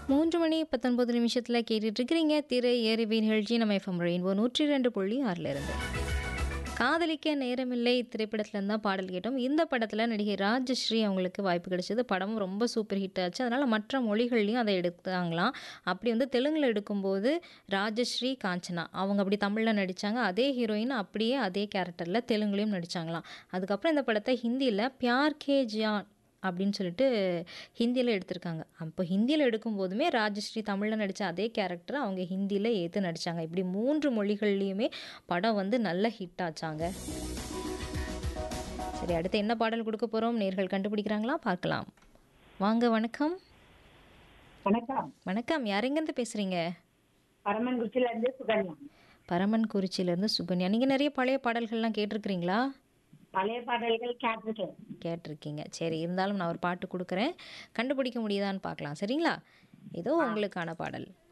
மூன்று மணி பத்தொன்பது நிமிஷத்தில் கேட்டுட்டு இருக்கிறீங்க திரை ஏறிவி நிகழ்ச்சி நம்ம எஃப்எம் ரெயின்போ நூற்றி ரெண்டு புள்ளி ஆறில் இருந்து காதலிக்க நேரமில்லை திரைப்படத்துல இருந்து தான் பாடல் கேட்டோம் இந்த படத்தில் நடிகை ராஜஸ்ரீ அவங்களுக்கு வாய்ப்பு கிடைச்சது படமும் ரொம்ப சூப்பர் ஹிட் ஆச்சு அதனால் மற்ற மொழிகள்லையும் அதை எடுத்தாங்களாம் அப்படி வந்து தெலுங்கில் எடுக்கும்போது ராஜஸ்ரீ காஞ்சனா அவங்க அப்படி தமிழில் நடித்தாங்க அதே ஹீரோயின் அப்படியே அதே கேரக்டரில் தெலுங்குலேயும் நடித்தாங்களாம் அதுக்கப்புறம் இந்த படத்தை ஹிந்தியில் பியார் கே ஜியான் அப்படின்னு சொல்லிட்டு ஹிந்தியில் எடுத்திருக்காங்க அப்போ ஹிந்தியில் எடுக்கும்போதுமே ராஜஸ்ரீ தமிழில் நடித்த அதே கேரக்டரை அவங்க ஹிந்தியில் ஏற்று நடித்தாங்க இப்படி மூன்று மொழிகள்லையுமே படம் வந்து நல்ல ஹிட் ஆச்சாங்க சரி அடுத்து என்ன பாடல் கொடுக்க போகிறோம் நேர்கள் கண்டுபிடிக்கிறாங்களா பார்க்கலாம் வாங்க வணக்கம் வணக்கம் வணக்கம் யாரெங்கேருந்து பேசுகிறீங்க பரமன்குச்சில இருந்து சுகன்யா பரமன் குறிச்சியிலேருந்து சுகன்யா நீங்கள் நிறைய பழைய பாடல்கள்லாம் கேட்டிருக்கிறீங்களா பழைய பாடல்கள் கேட்டிருக்கேன் கேட்டிருக்கீங்க சரி இருந்தாலும் நான் ஒரு பாட்டு கொடுக்குறேன் கண்டுபிடிக்க முடியுதான்னு பார்க்கலாம் சரிங்களா ஏதோ உங்களுக்கான பாடல்